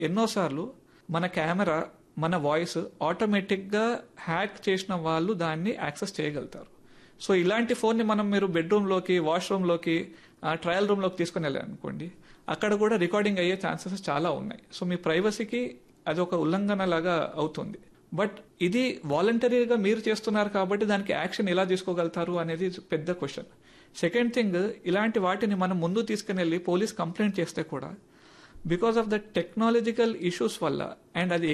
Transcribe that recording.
ఎన్నోసార్లు మన కెమెరా మన వాయిస్ ఆటోమేటిక్గా హ్యాక్ చేసిన వాళ్ళు దాన్ని యాక్సెస్ చేయగలుగుతారు సో ఇలాంటి ఫోన్ని మనం మీరు బెడ్రూమ్లోకి వాష్రూమ్లోకి ట్రయల్ రూమ్లోకి తీసుకుని వెళ్ళారనుకోండి అక్కడ కూడా రికార్డింగ్ అయ్యే ఛాన్సెస్ చాలా ఉన్నాయి సో మీ ప్రైవసీకి అది ఒక ఉల్లంఘన లాగా అవుతుంది బట్ ఇది వాలంటరీగా మీరు చేస్తున్నారు కాబట్టి దానికి యాక్షన్ ఎలా తీసుకోగలుగుతారు అనేది పెద్ద క్వశ్చన్ సెకండ్ థింగ్ ఇలాంటి వాటిని మనం ముందు తీసుకుని వెళ్ళి పోలీస్ కంప్లైంట్ చేస్తే కూడా because of the technological issues వల్ల అండ్ అది